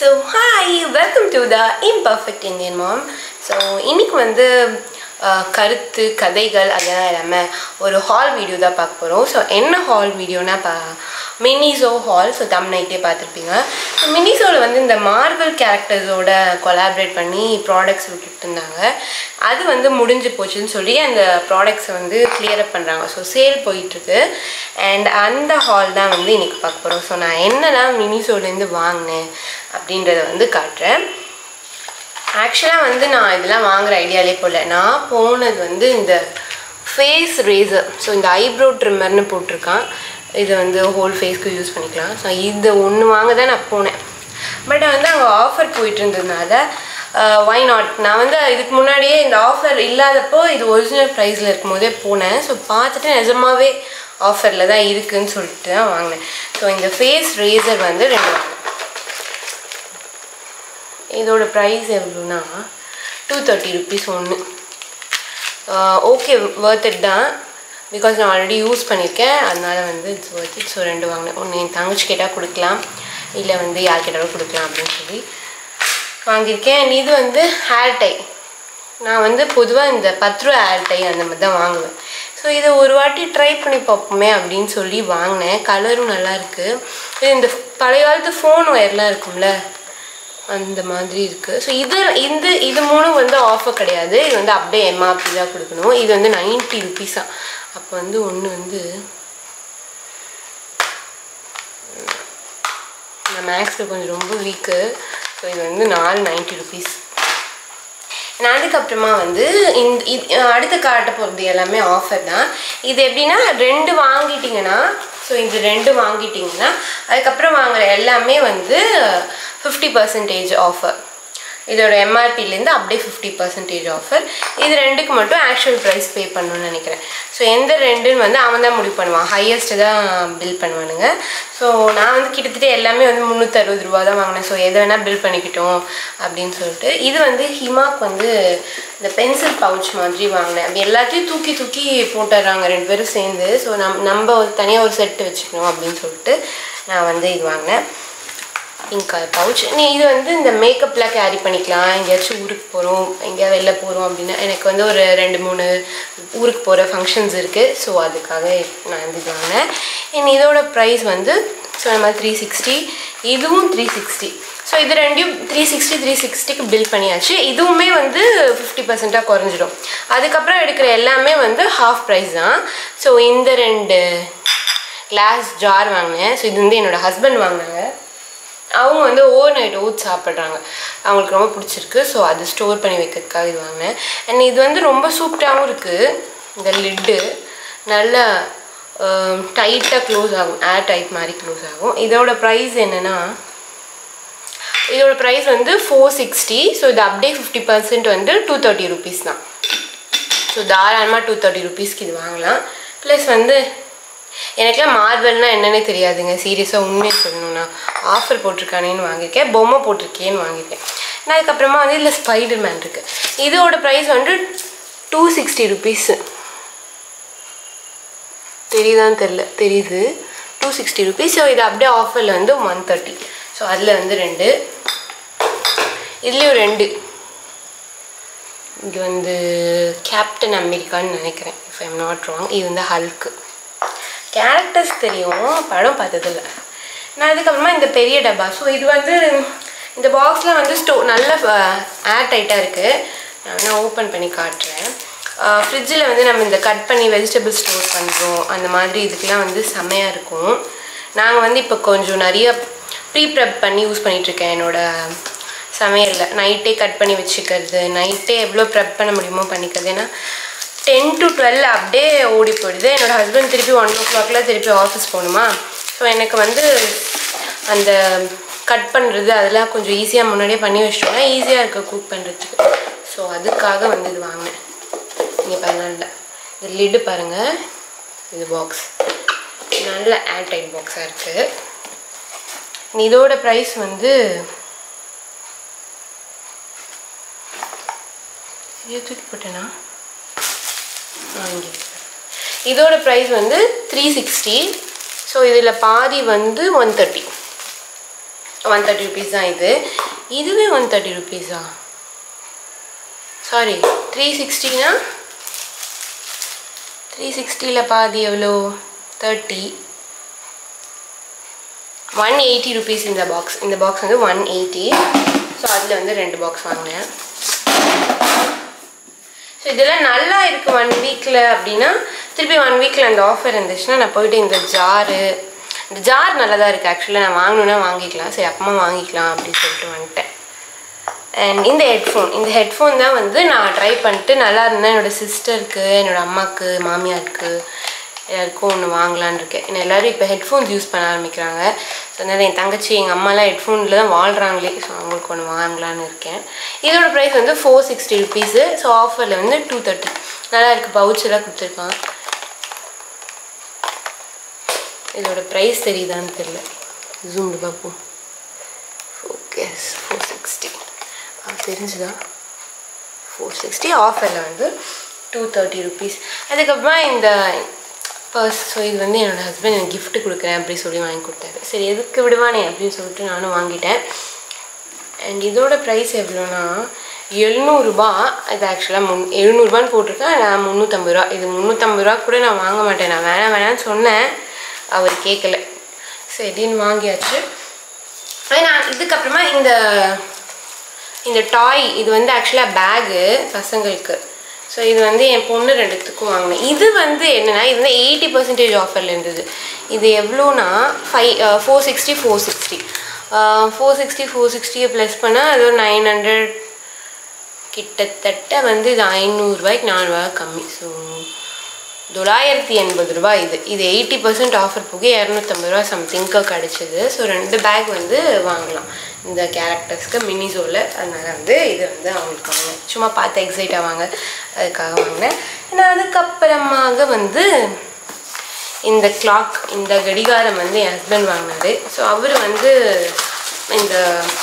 So hi welcome to the imperfect Indian mom so இன்னைக்கு வந்து அஹ், கருத்து கதைகள் அதெல்லாம் இல்லாமல் ஒரு ஹால் வீடியோ தான் பார்க்க போகிறோம் ஸோ என்ன ஹால் வீடியோனா பா மினிசோ ஹால் ஸோ தம் நைட்டே பார்த்துருப்பீங்க ஸோ மினிசோவில் வந்து இந்த மார்வல் கேரக்டர்ஸோட கொலாபரேட் பண்ணி ப்ராடக்ட்ஸ் விட்டுட்டு இருந்தாங்க அது வந்து முடிஞ்சு போச்சுன்னு சொல்லி அந்த ப்ராடக்ட்ஸை வந்து கிளியர் அப் பண்ணுறாங்க ஸோ சேல் போயிட்டுருக்கு அண்ட் அந்த ஹால் தான் வந்து இன்னைக்கு பார்க்க போகிறோம் ஸோ நான் என்னெல்லாம் மினிசோலேருந்து வாங்கினேன் அப்படின்றத வந்து காட்டுறேன் ஆக்சுவலாக வந்து நான் இதெல்லாம் வாங்குற ஐடியாலே போகல நான் போனது வந்து இந்த ஃபேஸ் ரேசர் ஸோ இந்த ஐப்ரோ ட்ரிம்மர்னு போட்டிருக்கான் இது வந்து ஹோல் ஃபேஸ்க்கு யூஸ் பண்ணிக்கலாம் ஸோ இது ஒன்று வாங்க தான் நான் போனேன் பட் வந்து அங்கே ஆஃபர் போயிட்டு இருந்ததுனால ஒய் நாட் நான் வந்து இதுக்கு முன்னாடியே இந்த ஆஃபர் இல்லாதப்போ இது ஒரிஜினல் ப்ரைஸில் இருக்கும்போதே போனேன் ஸோ பார்த்துட்டு நிஜமாவே ஆஃபரில் தான் இருக்குதுன்னு சொல்லிட்டு தான் வாங்கினேன் ஸோ இந்த ஃபேஸ் ரேசர் வந்து ரெண்டு வாங்கினேன் இதோட ப்ரைஸ் எவ்வளோனா டூ தேர்ட்டி ருபீஸ் ஒன்று ஓகே worth it தான் பிகாஸ் நான் ஆல்ரெடி யூஸ் பண்ணியிருக்கேன் அதனால வந்து இட்ஸ் worth it ஸோ ரெண்டு வாங்கினேன் ஒன்று என் தங்கச்சி கேட்டால் கொடுக்கலாம் இல்லை வந்து யார் கேட்டாலும் கொடுக்கலாம் அப்படின்னு சொல்லி வாங்கியிருக்கேன் and இது வந்து ஹேர் டை நான் வந்து பொதுவாக இந்த பத்து ரூபா ஹேர் டை அந்த மாதிரி தான் வாங்குவேன் ஸோ இதை ஒரு வாட்டி ட்ரை பண்ணி பார்ப்போமே அப்படின்னு சொல்லி வாங்கினேன் கலரும் நல்லா இருக்கு இது இந்த பழைய காலத்து ஃபோன் ஒயர்லாம் இருக்கும்ல அந்த மாதிரி இருக்குது ஸோ இது இந்த இது மூணும் வந்து ஆஃபர் கிடையாது இது வந்து அப்படியே எம்ஆர்பி தான் கொடுக்கணும் இது வந்து நைன்ட்டி ருபீஸா அப்போ வந்து ஒன்று வந்து நான் மேக்ஸில் கொஞ்சம் ரொம்ப வீக்கு ஸோ இது வந்து நாலு நைன்ட்டி ருபீஸ் நான் அதுக்கப்புறமா வந்து இந்த இது அடுத்து காட்ட போகிறது எல்லாமே ஆஃபர் தான் இது எப்படின்னா ரெண்டு வாங்கிட்டீங்கன்னா ஸோ இது ரெண்டு வாங்கிட்டீங்கன்னா அதுக்கப்புறம் வாங்குற எல்லாமே வந்து ஃபிஃப்டி பர்சன்டேஜ் ஆஃபர் இதோட எம்ஆர்பிலேருந்து அப்படியே ஃபிஃப்டி பர்சன்டேஜ் ஆஃபர் இது ரெண்டுக்கு மட்டும் ஆக்சுவல் ப்ரைஸ் பே பண்ணணும்னு நினைக்கிறேன் ஸோ எந்த ரெண்டுன்னு வந்து அவன் தான் முடிவு பண்ணுவான் ஹையஸ்ட்டு தான் பில் பண்ணுவானுங்க ஸோ நான் வந்து கிட்டத்தட்ட எல்லாமே வந்து முந்நூற்றறுபது ரூபா தான் வாங்கினேன் ஸோ எதை வேணால் பில் பண்ணிக்கிட்டோம் அப்படின்னு சொல்லிட்டு இது வந்து ஹிமாக் வந்து இந்த பென்சில் பவுச் மாதிரி வாங்கினேன் அப்படி எல்லாத்தையும் தூக்கி தூக்கி போட்டுடுறாங்க ரெண்டு பேரும் சேர்ந்து ஸோ நம் நம்ம ஒரு தனியாக ஒரு செட்டு வச்சுக்கணும் அப்படின்னு சொல்லிட்டு நான் வந்து இது வாங்கினேன் பிங்க் கலர் பவுச் நீ இது வந்து இந்த மேக்கப்லாம் கேரி பண்ணிக்கலாம் எங்கேயாச்சும் ஊருக்கு போகிறோம் எங்கேயா வெளில போகிறோம் அப்படின்னா எனக்கு வந்து ஒரு ரெண்டு மூணு ஊருக்கு போகிற ஃபங்க்ஷன்ஸ் இருக்குது ஸோ அதுக்காக நான் வந்து இது வாங்கினேன் என் இதோட ப்ரைஸ் வந்து ஸோ நம்ம த்ரீ சிக்ஸ்டி இதுவும் த்ரீ சிக்ஸ்டி ஸோ இது ரெண்டையும் த்ரீ சிக்ஸ்டி த்ரீ சிக்ஸ்டிக்கு பில் பண்ணியாச்சு இதுவுமே வந்து ஃபிஃப்டி பர்சண்ட்டாக குறைஞ்சிடும் அதுக்கப்புறம் எடுக்கிற எல்லாமே வந்து ஹாஃப் ப்ரைஸ் தான் ஸோ இந்த ரெண்டு கிளாஸ் ஜார் வாங்கினேன் ஸோ இது வந்து என்னோடய ஹஸ்பண்ட் வாங்கினாங்க அவங்க வந்து ஓவர் நைட் ஓட் சாப்பிட்றாங்க அவங்களுக்கு ரொம்ப பிடிச்சிருக்கு ஸோ அது ஸ்டோர் பண்ணி வைக்கிறதுக்காக இது வாங்கினேன் அண்ட் இது வந்து ரொம்ப சூப்பராகவும் இருக்குது இந்த லிட்டு நல்லா டைட்டாக க்ளோஸ் ஆகும் ஏர் டைட் மாதிரி க்ளோஸ் ஆகும் இதோட ப்ரைஸ் என்னென்னா இதோட ப்ரைஸ் வந்து ஃபோர் சிக்ஸ்டி ஸோ இது அப்படியே ஃபிஃப்டி பர்சன்ட் வந்து டூ தேர்ட்டி ருபீஸ் தான் ஸோ தாராளமாக டூ தேர்ட்டி ருபீஸ்க்கு இது வாங்கலாம் ப்ளஸ் வந்து எனக்குலாம் மார்வல்னா என்னன்னே தெரியாதுங்க சீரியஸாக உண்மையை சொல்லணும்னா ஆஃபர் போட்டிருக்கானேன்னு வாங்கியிருக்கேன் பொம்மை போட்டிருக்கேன்னு வாங்கியிருக்கேன் நான் அதுக்கப்புறமா வந்து இதில் ஸ்பைடர் மேன் இருக்குது இதோட ப்ரைஸ் வந்து டூ சிக்ஸ்டி ருபீஸு தெரியுதான்னு தெரில தெரியுது டூ சிக்ஸ்டி ருபீஸ் ஸோ இது அப்படியே ஆஃபரில் வந்து ஒன் தேர்ட்டி ஸோ அதில் வந்து ரெண்டு இதுலேயும் ரெண்டு இது வந்து கேப்டன் அமெரிக்கான்னு நினைக்கிறேன் இஃப் ஐம் நாட் ராங் இது வந்து ஹல்க்கு கேரக்டர்ஸ் தெரியும் படம் பார்த்ததில்ல நான் அதுக்கப்புறமா இந்த பெரிய டப்பா ஸோ இது வந்து இந்த பாக்ஸில் வந்து ஸ்டோ நல்ல ஏர் டைட்டாக இருக்குது நான் வேணா ஓப்பன் பண்ணி காட்டுறேன் ஃப்ரிட்ஜில் வந்து நம்ம இந்த கட் பண்ணி வெஜிடபிள் ஸ்டோர் பண்ணுறோம் அந்த மாதிரி இதுக்கெலாம் வந்து செம்மையாக இருக்கும் நாங்கள் வந்து இப்போ கொஞ்சம் நிறைய ப்ரீ ப்ரெப் பண்ணி யூஸ் பண்ணிகிட்ருக்கேன் என்னோடய சமையலில் நைட்டே கட் பண்ணி வச்சுக்கிறது நைட்டே எவ்வளோ ப்ரெப் பண்ண முடியுமோ பண்ணிக்கிறது ஏன்னா டென் டு டுவெல் அப்படியே ஓடி போயிடுது என்னோடய ஹஸ்பண்ட் திருப்பி ஒன் ஓ கிளாக்ல திருப்பி ஆஃபீஸ் போகணுமா ஸோ எனக்கு வந்து அந்த கட் பண்ணுறது அதெல்லாம் கொஞ்சம் ஈஸியாக முன்னாடியே பண்ணி வச்சிட்டோம்னா ஈஸியாக இருக்குது குக் பண்ணுறதுக்கு ஸோ அதுக்காக வந்து இது வாங்கினேன் இங்கே பாருங்க இது லிட்டு பாருங்கள் இது பாக்ஸ் நல்ல ஏர் டைட் பாக்ஸாக இருக்குது இதோட ப்ரைஸ் வந்து இதை தூக்கி போட்டேனா ஆ, இங்க இருக்கு. இதோட ப்ரைஸ் வந்து த்ரீ சிக்ஸ்டி ஸோ இதில் பாதி வந்து one thirty one thirty rupees தான் இது இதுவே ஒன் தேர்ட்டி ருபீஸா சாரி த்ரீ சிக்ஸ்டினா த்ரீ சிக்ஸ்டியில் பாதி எவ்வளோ தேர்ட்டி ஒன் எயிட்டி ருபீஸ் இந்த பாக்ஸ் இந்த பாக்ஸ் வந்து ஒன் எயிட்டி ஸோ அதில் வந்து ரெண்டு பாக்ஸ் வாங்கினேன் ஸோ இதெல்லாம் நல்லா இருக்குது ஒன் வீக்கில் அப்படின்னா திருப்பி ஒன் வீக்கில் அந்த ஆஃபர் இருந்துச்சுன்னா நான் போயிட்டு இந்த ஜாரு இந்த ஜார் நல்லா தான் இருக்குது ஆக்சுவலாக நான் வாங்கணுன்னா வாங்கிக்கலாம் சரி அப்புறமா வாங்கிக்கலாம் அப்படின்னு சொல்லிட்டு வந்துட்டேன் அண்ட் இந்த ஹெட்ஃபோன் இந்த ஹெட்ஃபோன் தான் வந்து நான் ட்ரை பண்ணிட்டு நல்லா இருந்தேன் என்னோடய சிஸ்டருக்கு என்னோடய அம்மாவுக்கு மாமியாருக்கு எல்லாருக்கும் ஒன்று வாங்கலான்னு இருக்கேன் ஏன்னா எல்லோரும் இப்போ ஹெட்ஃபோன்ஸ் யூஸ் பண்ண ஆரம்பிக்கிறாங்க ஸோ அதனால் என் தங்கச்சி எங்கள் அம்மாலாம் ஹெட்ஃபோனில் தான் வாழ்கிறாங்களே ஸோ அவங்களுக்கு ஒன்று வாங்கலான்னு இருக்கேன் இதோட ப்ரைஸ் வந்து ஃபோர் சிக்ஸ்டி ருபீஸு ஸோ ஆஃபரில் வந்து டூ தேர்ட்டி நல்லா இருக்குது பவுச் எல்லாம் கொடுத்துருக்கான் இதோட ப்ரைஸ் தெரியுதான்னு தெரில ஜூம் பார்ப்போம் ஃபோக்கஸ் ஃபோர் சிக்ஸ்டி தெரிஞ்சுதா ஃபோர் சிக்ஸ்டி ஆஃபரில் வந்து டூ தேர்ட்டி ருபீஸ் அதுக்கப்புறமா இந்த பர்ஸ் ஸோ இது வந்து என்னோடய ஹஸ்பண்ட் எனக்கு gift கொடுக்குறேன் அப்படி சொல்லி வாங்கி கொடுத்தாரு சரி எதுக்கு விடுவானே அப்படின்னு சொல்லிட்டு நானும் வாங்கிட்டேன் அண்ட் இதோட ப்ரைஸ் எவ்வளோனா எழுநூறுபா இது ஆக்சுவலாக முன் எழுநூறுபான்னு போட்டிருக்கேன் நான் முந்நூற்றம்பது ரூபா இது முந்நூற்றம்பது ரூபா கூட நான் வாங்க மாட்டேன் நான் வேணாம் வேணாம்னு சொன்னேன் அவர் கேட்கல சரின்னு வாங்கியாச்சு ஆனால் நான் இதுக்கப்புறமா இந்த இந்த டாய் இது வந்து ஆக்சுவலாக பேகு பசங்களுக்கு ஸோ இது வந்து என் பொண்ணு ரெண்டுத்துக்கும் வாங்கினேன் இது வந்து என்னென்னா இது வந்து எயிட்டி பர்சன்டேஜ் ஆஃபரில் இருந்தது இது எவ்வளோனா five four sixty four sixty four sixty four சிக்ஸ்டியை ப்ளஸ் பண்ணால் அது ஒரு நைன் ஹண்ட்ரட் கிட்டத்தட்ட வந்து இது ஐநூறுரூவாய்க்கு நானூறுரூவா கம்மி ஸோ தொள்ளாயிரத்தி எண்பது ரூபா இது இது எயிட்டி பர்சன்ட் ஆஃபர் போக இரநூத்தம்பது ரூபா சம்திங்க்கு கிடச்சிது ஸோ ரெண்டு பேக் வந்து வாங்கலாம் இந்த கேரக்டர்ஸ்க்கு மினிசோவில் அதனால் வந்து இது வந்து அவங்களுக்கு வாங்கினேன் சும்மா பார்த்து எக்ஸைட் ஆவாங்க அதுக்காக வாங்கினேன் நான் அதுக்கப்புறமாக வந்து இந்த கிளாக் இந்த கடிகாரம் வந்து என் ஹஸ்பண்ட் வாங்கினாரு ஸோ அவர் வந்து இந்த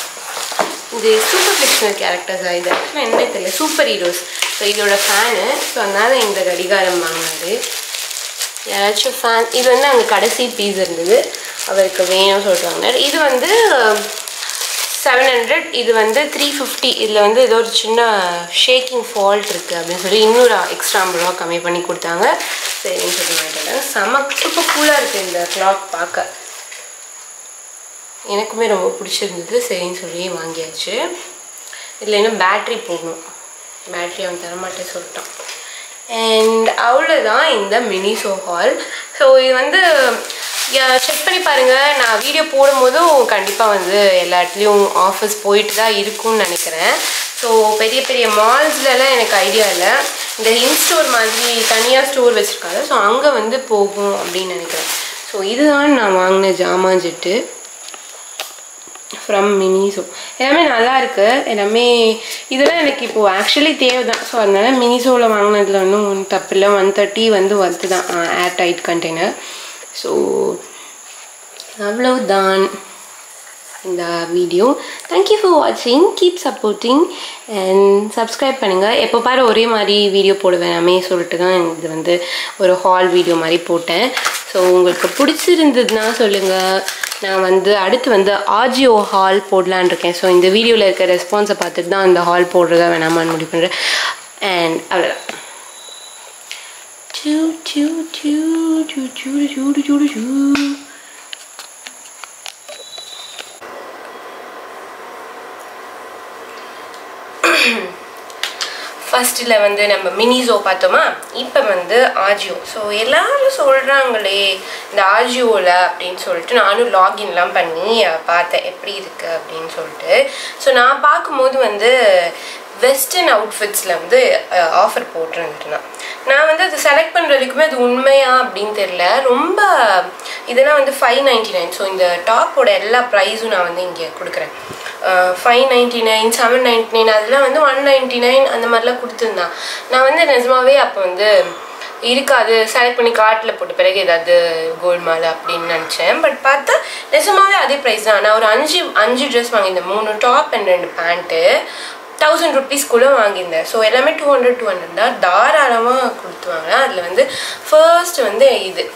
இது சூப்பர் ஃபிக்ஷனல் கேரக்டர்ஸாக இது ஆக்சுவலாக என்னமே தெரியல சூப்பர் ஹீரோஸ் ஸோ இதோட ஃபேனு ஸோ அதனால் இந்த கடிகாரம் வாங்கினாரு யாராச்சும் ஃபேன் இது வந்து அங்கே கடைசி பீஸ் இருந்தது அவருக்கு வேணும்னு சொல்லிட்டு வாங்கினார் இது வந்து செவன் ஹண்ட்ரட் இது வந்து த்ரீ ஃபிஃப்டி இதில் வந்து ஏதோ ஒரு சின்ன ஷேக்கிங் ஃபால்ட் இருக்குது அப்படின்னு சொல்லி இன்னொரு எக்ஸ்ட்ரா ஐம்பது ரூபா கம்மி பண்ணி கொடுத்தாங்க சரின்னு சொல்லி வாங்கிட்டு செம இப்போ கூலாக இருக்குது இந்த கிளாக் பார்க்க எனக்குமே ரொம்ப பிடிச்சிருந்தது சரின்னு சொல்லி வாங்கியாச்சு இதில் இன்னும் பேட்ரி போடணும் பேட்ரி அவன் தரமாட்டேன் சொல்லிட்டான் அண்ட் அவ்வளோதான் இந்த மினிசோ ஹால் ஸோ இது வந்து செக் பண்ணி பாருங்கள் நான் வீடியோ போடும்போதும் கண்டிப்பாக வந்து எல்லா இடத்துலையும் ஆஃபர்ஸ் போயிட்டு தான் இருக்கும்னு நினைக்கிறேன் ஸோ பெரிய பெரிய மால்ஸ்லலாம் எனக்கு ஐடியா இல்லை இந்த இன்ஸ்டோர் மாதிரி தனியாக ஸ்டோர் வச்சுருக்காங்க ஸோ அங்கே வந்து போகும் அப்படின்னு நினைக்கிறேன் ஸோ இதுதான் நான் வாங்கின ஜாமான் செட்டு ஃப்ரம் மினிசோ எல்லாமே நல்லா இருக்கு எல்லாமே இதெல்லாம் எனக்கு இப்போது ஆக்சுவலி தேவை தான் ஸோ அதனால மினிசோவில் வாங்கினதுல ஒன்றும் ஒன்றும் தப்பு இல்லை ஒன் தேர்ட்டி வந்து வருது தான் ஏர் டைட் கண்டெய்னர் ஸோ அவ்வளவுதான் இந்த வீடியோ தேங்க்யூ ஃபார் வாட்சிங் கீப் சப்போர்ட்டிங் அண்ட் சப்ஸ்கிரைப் பண்ணுங்கள் எப்போ பாரு ஒரே மாதிரி வீடியோ போட வேணாமே சொல்லிட்டு தான் இது வந்து ஒரு ஹால் வீடியோ மாதிரி போட்டேன் ஸோ உங்களுக்கு பிடிச்சிருந்ததுன்னா சொல்லுங்கள் நான் வந்து அடுத்து வந்து ஆஜியோ ஹால் போடலான் இருக்கேன் ஸோ இந்த வீடியோவில் இருக்க ரெஸ்பான்ஸை பார்த்துட்டு தான் அந்த ஹால் போடுறதா வேணாமான்னு முடிவு பண்ணுறேன் அண்ட் அவ்வளோதான் Choo choo choo choo choo choo choo choo choo. ஃபஸ்ட்டில் வந்து நம்ம மினிசோ பார்த்தோமா இப்போ வந்து ஆஜியோ ஸோ எல்லாரும் சொல்கிறாங்களே இந்த ஆஜியோவில் அப்படின்னு சொல்லிட்டு நானும் லாகின்லாம் பண்ணி அஹ், பார்த்தேன் எப்படி இருக்குது அப்படின்னு சொல்லிட்டு ஸோ நான் பார்க்கும்போது வந்து வெஸ்டர்ன் அவுட்ஃபிட்ஸில் வந்து ஆஃபர் போட்டிருந்துருந்தான் நான் வந்து அது செலக்ட் பண்ணுறதுக்குமே அது உண்மையா அப்படின்னு தெரில ரொம்ப இதெல்லாம் வந்து ஃபைவ் நைன்டி நைன் ஸோ இந்த டாப்போட எல்லா ப்ரைஸும் நான் வந்து இங்கே கொடுக்குறேன் five ninety nine seven ninety nine அதெல்லாம் வந்து ஒன் நைன்டி நைன் அந்த மாதிரிலாம் கொடுத்துருந்தான் நான் வந்து நிஜமாவே அப்போ வந்து இருக்காது செலக்ட் பண்ணி கார்ட்டில் போட்ட பிறகு ஏதாவது கோல்ட் மாலை அப்படின்னு நினச்சேன் பட் பார்த்தா நிஜமாவே அதே ப்ரைஸ் தான் நான் ஒரு அஞ்சு அஞ்சு ட்ரெஸ் வாங்கியிருந்தேன் மூணு டாப் அண்ட் ரெண்டு பேண்ட்டு தௌசண்ட் ருபீஸ்க்குள்ளே வாங்கியிருந்தேன் ஸோ எல்லாமே டூ ஹண்ட்ரட் டூ ஹண்ட்ரட் தான் தாராளமாக கொடுத்துவாங்க அதில் வந்து ஃபர்ஸ்ட் வந்து இது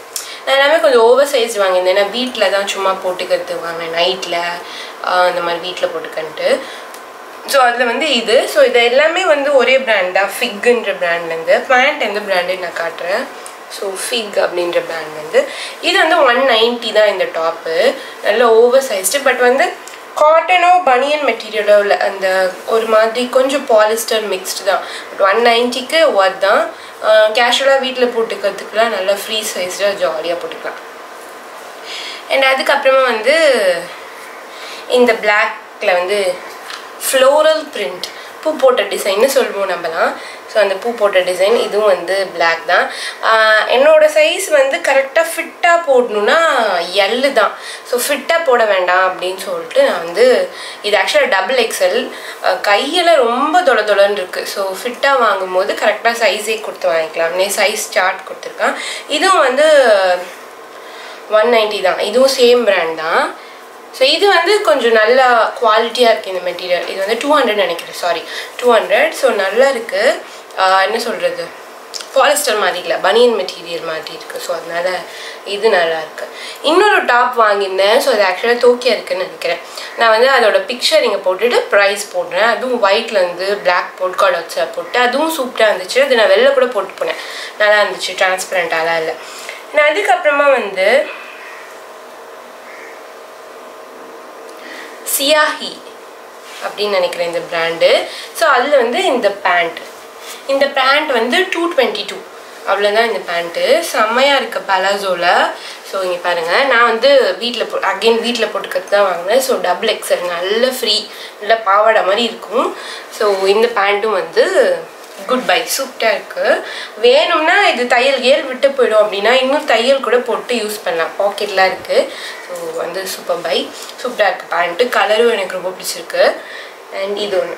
நான் எல்லாமே கொஞ்சம் ஓவர் சைஸ் வாங்கியிருந்தேன் ஏன்னா வீட்டில் தான் சும்மா போட்டுக்கிறதுக்கு வாங்கினேன் நைட்டில் இந்த மாதிரி வீட்டில் போட்டுக்கன்ட்டு ஸோ அதில் வந்து இது ஸோ இது எல்லாமே வந்து ஒரே பிராண்ட் தான் ஃபிக்குன்ற பிராண்ட்லேருந்து பேண்ட் எந்த பிராண்டுன்னு நான் காட்டுறேன் ஸோ ஃபிக் அப்படின்ற பிராண்ட் வந்து இது வந்து ஒன் நைன்ட்டி தான் இந்த டாப்பு நல்ல ஓவர் சைஸ்டு பட் வந்து காட்டனோ பனியன் மெட்டீரியலோ இல்லை அந்த ஒரு மாதிரி கொஞ்சம் பாலிஸ்டர் மிக்ஸ்டு தான் பட் ஒன் நைன்ட்டிக்கு ஒர்த் தான் கேஷுவலாக வீட்டில் போட்டுக்கிறதுக்குலாம் நல்லா ஃப்ரீ சைஸ்டாக ஜாலியாக போட்டுக்கலாம் அண்ட் அதுக்கப்புறமா வந்து இந்த பிளாக்ல வந்து ஃப்ளோரல் பிரிண்ட் பூ போட்ட டிசைன்னு சொல்லுவோம் நம்மலாம் ஸோ அந்த பூ போட்ட டிசைன் இதுவும் வந்து பிளாக் தான் ஆஹ் என்னோட சைஸ் வந்து கரெக்டாக ஃபிட்டாக போடணுன்னா எல்லு தான் ஸோ ஃபிட்டாக போட வேண்டாம் அப்படின்னு சொல்லிட்டு நான் வந்து இது ஆக்சுவலாக டபுள் எக்ஸல் கையில் ரொம்ப தொலை தொலைன்னு இருக்குது ஸோ ஃபிட்டாக வாங்கும்போது கரெக்டாக சைஸே கொடுத்து வாங்கிக்கலாம் நே சைஸ் சார்ட் கொடுத்துருக்கான் இதுவும் வந்து ஒன் நைன்ட்டி தான் இதுவும் சேம் பிராண்ட் தான் ஸோ இது வந்து கொஞ்சம் நல்லா குவாலிட்டியாக இருக்குது இந்த மெட்டீரியல் இது வந்து டூ ஹண்ட்ரட் நினைக்கிறேன் சாரி டூ ஹண்ட்ரட் ஸோ நல்லா இருக்குது என்ன சொல்கிறது பாலிஸ்டர் மாதிரி இல்லை பனியன் மெட்டீரியல் மாதிரி இருக்குது ஸோ அதனால இது நல்லா இருக்கு இன்னொரு டாப் வாங்கியிருந்தேன் ஸோ அது ஆக்சுவலாக தோக்கியா இருக்குன்னு நினைக்கிறேன் நான் வந்து அதோட பிக்சர் இங்கே போட்டுட்டு ப்ரைஸ் போடுறேன் அதுவும் ஒயிட்ல இருந்து பிளாக் போட்கார்ட் வச்சு போட்டு அதுவும் சூப்பராக இருந்துச்சு அது நான் வெளில கூட போட்டு போனேன் நல்லா இருந்துச்சு டிரான்ஸ்பரண்டாலாம் இல்லை நான் அதுக்கப்புறமா வந்து சியாஹி அப்படின்னு நினைக்கிறேன் இந்த பிராண்டு ஸோ அதில் வந்து இந்த பேண்ட் இந்த பேண்ட் வந்து டூ டுவெண்ட்டி டூ அவ்வளோதான் இந்த பேண்ட்டு செம்மையாக இருக்கு பலாசோவில் ஸோ இங்கே பாருங்கள் நான் வந்து வீட்டில் போ அகெயின் வீட்டில் போட்டுக்கிறது தான் வாங்கினேன் ஸோ டபுள் எக்ஸல் நல்ல ஃப்ரீ நல்ல பாவாடை மாதிரி இருக்கும் ஸோ இந்த பேண்ட்டும் வந்து குட் பை சூப்பராக இருக்குது வேணும்னா இது தையல் ஏல் விட்டு போயிடும் அப்படின்னா இன்னும் தையல் கூட போட்டு யூஸ் பண்ணலாம் பாக்கெட்லாம் இருக்குது ஸோ வந்து சூப்பர் பை சூப்பராக இருக்குது பேண்ட்டு கலரும் எனக்கு ரொம்ப பிடிச்சிருக்கு அண்ட் இது ஒன்று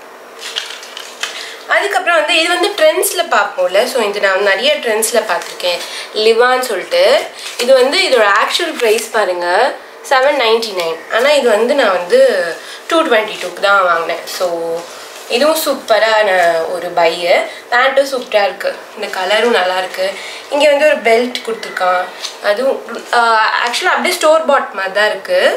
அதுக்கப்புறம் வந்து இது வந்து ட்ரெண்ட்ஸில் பார்ப்போம்ல ஸோ இது நான் நிறைய ட்ரெண்ட்ஸில் பார்த்துருக்கேன் லிவான்னு சொல்லிட்டு இது வந்து இதோட ஆக்சுவல் ப்ரைஸ் பாருங்கள் செவன் நைன்டி நைன் ஆனால் இது வந்து நான் வந்து டூ டுவெண்ட்டி டூக்கு தான் வாங்கினேன் ஸோ இதுவும் சூப்பரான ஒரு பையு பேண்ட்டும் சூப்பராக இருக்குது இந்த கலரும் நல்லா இருக்கு இங்கே வந்து ஒரு பெல்ட் கொடுத்துருக்கான் அதுவும் ஆக்சுவலாக அப்படியே ஸ்டோர் பாட் மாதிரி தான் இருக்குது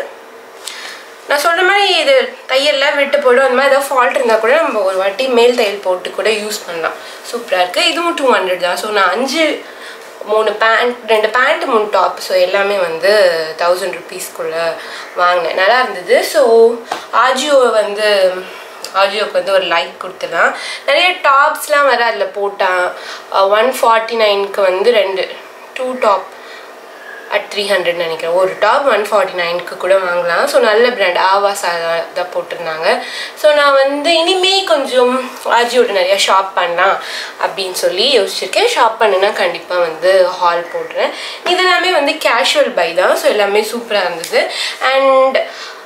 நான் சொல்கிற மாதிரி இது தையல்லாம் விட்டு போய்டும் அந்த மாதிரி ஏதாவது ஃபால்ட் இருந்தால் கூட நம்ம ஒரு வாட்டி மேல் தையல் போட்டு கூட யூஸ் பண்ணலாம் சூப்பராக இருக்குது இதுவும் டூ ஹண்ட்ரட் தான் ஸோ நான் அஞ்சு மூணு பேண்ட் ரெண்டு பேண்ட் மூணு டாப் ஸோ எல்லாமே வந்து தௌசண்ட் ருபீஸ்க்குள்ளே வாங்கினேன் நல்லா இருந்தது ஸோ ஆஜியோ வந்து ஆஜியோக்கு வந்து ஒரு லைக் கொடுத்துலாம் நிறைய டாப்ஸ்லாம் வர அதில் போட்டான் ஒன் ஃபார்ட்டி நைனுக்கு வந்து ரெண்டு two top at three hundred நினைக்கிறேன் ஒரு டாப் ஒன் ஃபார்ட்டி நைனுக்கு கூட வாங்கலாம் ஸோ நல்ல பிராண்ட் ஆவாஸ் தான் போட்டிருந்தாங்க ஸோ நான் வந்து இனிமே கொஞ்சம் ஆஜியோட நிறையா ஷாப் பண்ணலாம் அப்படின்னு சொல்லி யோசிச்சிருக்கேன் ஷாப் பண்ணுனா கண்டிப்பாக வந்து ஹால் போடுறேன் இதெல்லாமே வந்து கேஷுவல் பை தான் ஸோ எல்லாமே சூப்பராக இருந்தது அண்ட்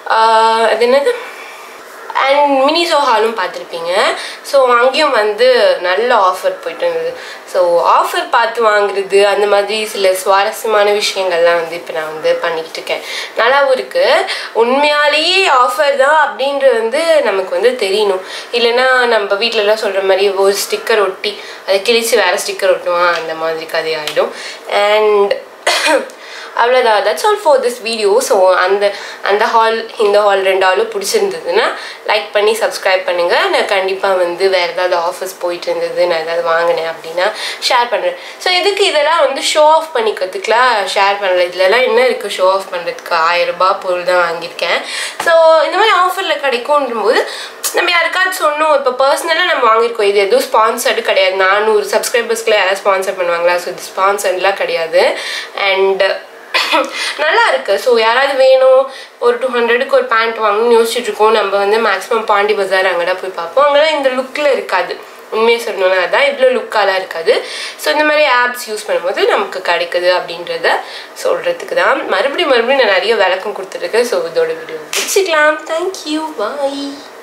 அது என்னது அண்ட் மினிசோ ஹாலும் பார்த்துருப்பீங்க ஸோ அங்கேயும் வந்து நல்ல ஆஃபர் போயிட்டு இருந்தது ஸோ ஆஃபர் பார்த்து வாங்குறது அந்த மாதிரி சில சுவாரஸ்யமான விஷயங்கள்லாம் வந்து இப்போ நான் வந்து பண்ணிக்கிட்டு இருக்கேன் நல்லாவும் இருக்குது உண்மையாலேயே ஆஃபர் தான் அப்படின்றது வந்து நமக்கு வந்து தெரியணும் இல்லைன்னா நம்ம வீட்டிலலாம் சொல்கிற மாதிரி ஒரு ஸ்டிக்கர் ஒட்டி அதை கிழிச்சு வேறு ஸ்டிக்கர் ஒட்டுவான் அந்த மாதிரி கதையாயிடும் அண்ட் அவ்வளோதான் that's all for this video so அந்த அந்த ஹால் இந்த ஹால் ரெண்டு ஹாலும் பிடிச்சிருந்ததுன்னா லைக் பண்ணி சப்ஸ்கிரைப் பண்ணுங்கள் நான் கண்டிப்பாக வந்து வேறு ஏதாவது ஆஃபர்ஸ் போயிட்டு இருந்தது நான் ஏதாவது வாங்கினேன் அப்படின்னா ஷேர் பண்ணுறேன் ஸோ இதுக்கு இதெல்லாம் வந்து ஷோ ஆஃப் பண்ணிக்கிறதுக்குலாம் ஷேர் பண்ணல இதுலலாம் என்ன இருக்குது ஷோ ஆஃப் பண்ணுறதுக்கு ஆயிரம் ரூபாய் பொருள் தான் வாங்கியிருக்கேன் ஸோ இந்த மாதிரி ஆஃபரில் கிடைக்கும்ன்ற போது நம்ம யாருக்காவது சொன்னோம் இப்போ பர்சனலாக நம்ம வாங்கியிருக்கோம் இது எதுவும் ஸ்பான்சர்டு கிடையாது நானூறு சப்ஸ்கிரைபர்ஸ்க்குலாம் யாராவது ஸ்பான்சர் பண்ணுவாங்களா ஸோ இது ஸ்பான்சர்லாம் கிடையாது அண்ட் நல்லா இருக்கு ஸோ யாராவது வேணும் ஒரு டூ ஹண்ட்ரடுக்கு ஒரு பேண்ட் வாங்கணும்னு யோசிச்சுட்டு இருக்கோம் நம்ம வந்து மேக்ஸிமம் பாண்டி பஜார் அங்கெல்லாம் போய் பார்ப்போம் அங்கெல்லாம் இந்த லுக்கில் இருக்காது உண்மையை சொல்லணும்னா அதான் இவ்வளோ லுக்காலாம் இருக்காது ஸோ இந்த மாதிரி ஆப்ஸ் யூஸ் பண்ணும்போது நமக்கு கிடைக்குது அப்படின்றத சொல்கிறதுக்கு தான் மறுபடியும் மறுபடியும் நான் நிறைய விளக்கம் கொடுத்துருக்கேன் ஸோ இதோட வீடியோ முடிச்சுக்கலாம் தேங்க்யூ பாய்